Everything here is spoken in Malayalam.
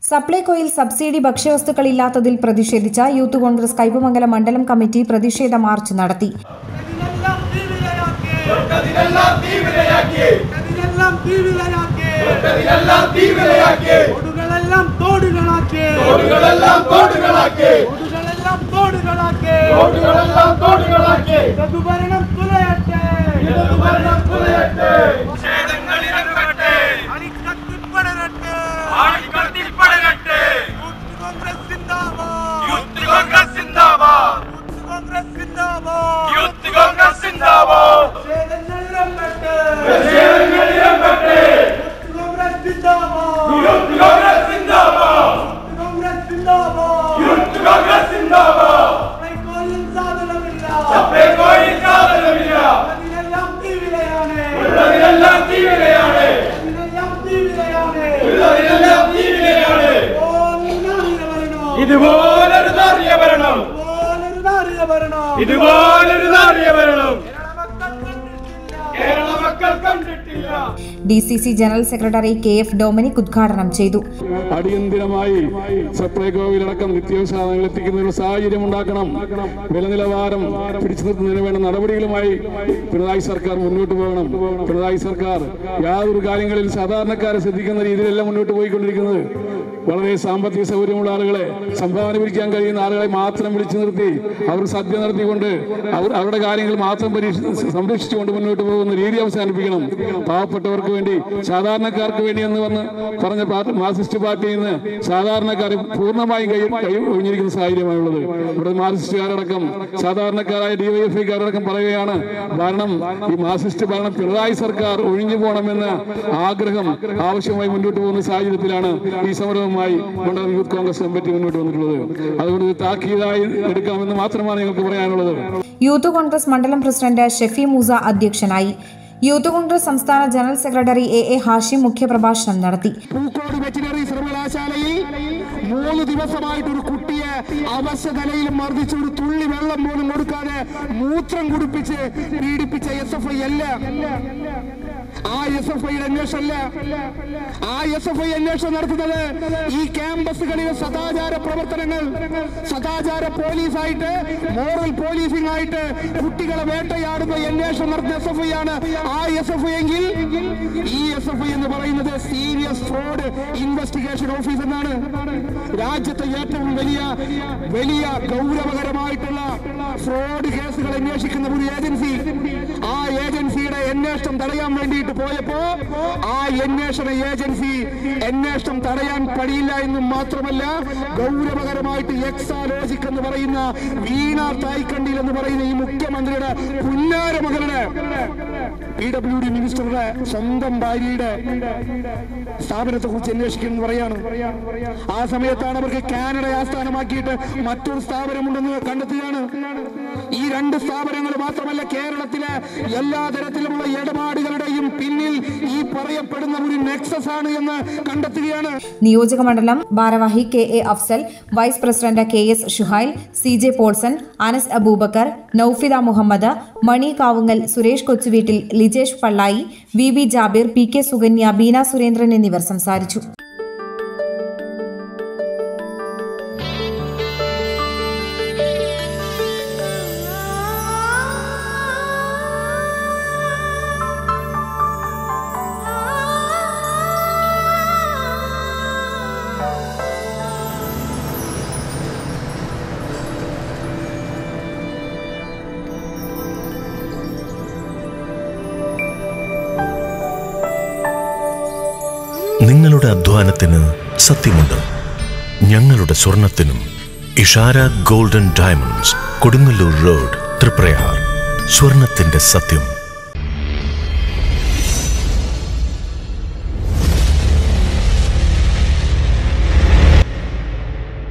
സപ്ലൈകോയിൽ സബ്സിഡി ഭക്ഷ്യവസ്തുക്കളില്ലാത്തതിൽ പ്രതിഷേധിച്ച യൂത്ത് കോൺഗ്രസ് കൈപ്പമംഗലം മണ്ഡലം കമ്മിറ്റി പ്രതിഷേധ മാർച്ച് നടത്തി അതിനെല്ലാം തീവിരയാക്കി അതിനെല്ലാം തീവിരയാക്കി അതിനെല്ലാം തീവിരയാക്കി ഓടുകളെല്ലാം തോടുകളാക്കി തോടുകളെല്ലാം തോടുകളാക്കി ഓടുകളെല്ലാം തോടുകളാക്കി തോടുകളെല്ലാം തോടുകളാക്കി രഘുഭരണം തുലയട്ടെ ഇടതുഭരണം തുലയട്ടെ അണിക്കത്തിപ്പടരട്ടെ ആണിക്കത്തിപ്പടരട്ടെ യൂത്ത് കോൺഗ്രസ് സിന്ദാബാദ് യൂത്ത് കോൺഗ്രസ് സിന്ദാബാദ് യൂത്ത് കോൺഗ്രസ് സിന്ദാബാദ് യൂത്ത് കോൺഗ്രസ് സിന്ദാബാദ് പ്രതിഷേധങ്ങളിരമ്പട്ടെ പ്രതിഷേധങ്ങളിരമ്പട്ടെ യൂത്ത് കോൺഗ്രസ് സിന്ദാബാദ് യൂത്ത് കോൺഗ്രസ് സിന്ദാബാദ് യൂത്ത് കോൺഗ്രസ് സിന്ദാബാദ് യൂത്ത് കോൺഗ്രസ് സിന്ദാബാദ് സപ്ലൈകോയിൽ സാധനമില്ല സപ്ലൈകോയിൽ സാധനമില്ല അതിനെല്ലാം തീവിരയാണ് ഉള്ളതിനെല്ലാം തീവിരയാണ് അതിനെല്ലാം തീവിരയാണ് ഉള്ളതിനെല്ലാം തീവിരയാണ് ഓ നിന്നാറിയ ഭരണം ഇതുപോലൊരു നാറിയ ഭരണം ഓലൊരു നാറിയ ഭരണം ഇതുപോലൊരു നാറിയ ഭരണം കേരള മക്കൾ കണ്ടിട്ടില്ല കേരള മക്കൾ കണ്ടിട്ടില്ല D C C general secretary K F Dominic ഉദ്ഘാടനം ചെയ്തു അടിയന്തിരമായി സപ്ലൈകോവിലടക്കം നിത്യാവസാധനങ്ങൾ എത്തിക്കുന്നതിനുള്ള സാഹചര്യം ഉണ്ടാക്കണം വില നിലവാരം പിടിച്ചു നിർത്തുന്നതിന് വേണ്ട നടപടികളുമായി പിണറായി സർക്കാർ മുന്നോട്ട് പോകണം പിണറായി സർക്കാർ യാതൊരു കാര്യങ്ങളിൽ സാധാരണക്കാരെ ശ്രദ്ധിക്കുന്ന രീതിയിലല്ല മുന്നോട്ട് പോയിക്കൊണ്ടിരിക്കുന്നത് വളരെ സാമ്പത്തിക സൗകര്യമുള്ള ആളുകളെ സംഭാവന പിരിക്കാൻ കഴിയുന്ന ആളുകളെ മാത്രം വിളിച്ചു നിർത്തി അവർ സദ്യ നടത്തിക്കൊണ്ട് അവർ അവരുടെ കാര്യങ്ങൾ മാത്രം പരീക്ഷ സംരക്ഷിച്ചുകൊണ്ട് മുന്നോട്ട് പോകുന്ന രീതി അവസാനിപ്പിക്കണം പാവപ്പെട്ടവർക്ക് വേണ്ടി സാധാരണക്കാർക്ക് വേണ്ടി എന്ന് വന്ന് പറഞ്ഞ പാർട്ടി മാർക്സിസ്റ്റ് പാർട്ടിയിൽ നിന്ന് സാധാരണക്കാരെ പൂർണ്ണമായും കൈ കൈ ഒഴിഞ്ഞിരിക്കുന്ന സാഹചര്യമാണുള്ളത് ഇവിടെ മാർക്സിസ്റ്റുകാരടക്കം സാധാരണക്കാരായ ഡിവൈഎഫ്ഐക്കാരടക്കം പറയുകയാണ് ഭരണം ഈ മാർക്സിസ്റ്റ് ഭരണം പിണറായി സർക്കാർ ഒഴിഞ്ഞു പോകണമെന്ന് ആഗ്രഹം ആവശ്യമായി മുന്നോട്ട് പോകുന്ന സാഹചര്യത്തിലാണ് ഈ സമരവുമായി മണ്ഡലം യൂത്ത് കോൺഗ്രസ് കമ്മിറ്റി മുന്നോട്ട് വന്നിട്ടുള്ളത് അതുകൊണ്ട് ഇത് താക്കീതായി എടുക്കാമെന്ന് മാത്രമാണ് ഞങ്ങൾക്ക് പറയാനുള്ളത് യൂത്ത് കോൺഗ്രസ് മണ്ഡലം പ്രസിഡന്റ് ഷെഫി മൂസ അധ്യക്ഷനായി യൂത്ത് കോൺഗ്രസ് സംസ്ഥാന general secretary A A Hashim മുഖ്യപ്രഭാഷണം നടത്തി പൂക്കോട് വെറ്റിനറി സർവകലാശാലയിൽ മൂന്ന് ദിവസമായിട്ട് ഒരു കുട്ടിയെ അവശ നിലയിൽ മർദ്ദിച്ച് ഒരു തുള്ളി വെള്ളം പോലും കൊടുക്കാതെ മൂത്രം കുടിപ്പിച്ച് പീഡിപ്പിച്ച എസ് എഫ് ഐ അല്ല ആ എസ് എഫ് ഐയുടെ അന്വേഷണമല്ല ആ എസ് എഫ് ഐ അന്വേഷണം നടത്തുന്നത് ഈ ക്യാമ്പസുകളിലെ സദാചാര പ്രവർത്തനങ്ങൾ സദാചാര പോലീസായിട്ട് മോറൽ പോലീസിംഗ് ആയിട്ട് കുട്ടികളെ വേട്ടയാടുന്ന അന്വേഷണം നടത്തുന്ന എസ് എഫ് ഐ ആണ് ആ എസ് എഫ് ഐ എങ്കിൽ ഈ എസ് എഫ് ഐ എന്ന് പറയുന്നത് സീരിയസ് ഫ്രോഡ് ഇൻവെസ്റ്റിഗേഷൻ ഓഫീസ് എന്നാണ് രാജ്യത്തെ ഏറ്റവും വലിയ വലിയ ഗൗരവകരമായിട്ടുള്ള ഫ്രോഡ് കേസുകൾ അന്വേഷിക്കുന്ന ഒരു ഏജൻസി ആ ഏജൻസിയുടെ അന്വേഷണം തടയാൻ വേണ്ടിയിട്ട് പോയപ്പോ ആ അന്വേഷണ ഏജൻസി അന്വേഷണം തടയാൻ കഴിയില്ല എന്നും മാത്രമല്ല ഗൗരവകരമായിട്ട് എക്സാലോജിക് എന്ന് പറയുന്ന വീണ തായ്ക്കണ്ടിൽ എന്ന് പറയുന്ന ഈ മുഖ്യമന്ത്രിയുടെ പുന്നാര മകളുടെ പി ഡബ്ല്യു ഡി മിനിസ്റ്ററുടെ സ്വന്തം ഭാര്യയുടെ സ്ഥാപനത്തെ കുറിച്ച് അന്വേഷിക്കണം പറയാണ് ആ സമയത്താണ് അവർക്ക് കാനഡ ആസ്ഥാനമാക്കിയിട്ട് മറ്റൊരു സ്ഥാപനമുണ്ടെന്ന് കണ്ടെത്തുകയാണ് ഈ രണ്ട് സ്ഥാപനങ്ങൾ മാത്രമല്ല കേരളത്തിലെ എല്ലാ തരത്തിലുമുള്ള ഇടപാടുകളുടെയും പിന്നിൽ ഈ പറയപ്പെടുന്ന ഒരു നെക്സസ് ആണ് എന്ന് കണ്ടെത്തുകയാണ് നിയോജക മണ്ഡലം ഭാരവാഹി K A Afsal vice president K S Shuhail C J Paulson Anas Abubakar Noufida Muhammad Mani Kavungal Suresh Kochuveettil Lijesh Pallayi V B Jabir P K Sukanya Beena Surendran എന്നിവർ സംസാരിച്ചു നിങ്ങളുടെ അധ്വാനത്തിന് സത്യമുണ്ട് ഞങ്ങളുടെ സ്വർണത്തിനും Ishara golden diamonds Kodungallur road Triprayar സ്വർണത്തിന്റെ സത്യം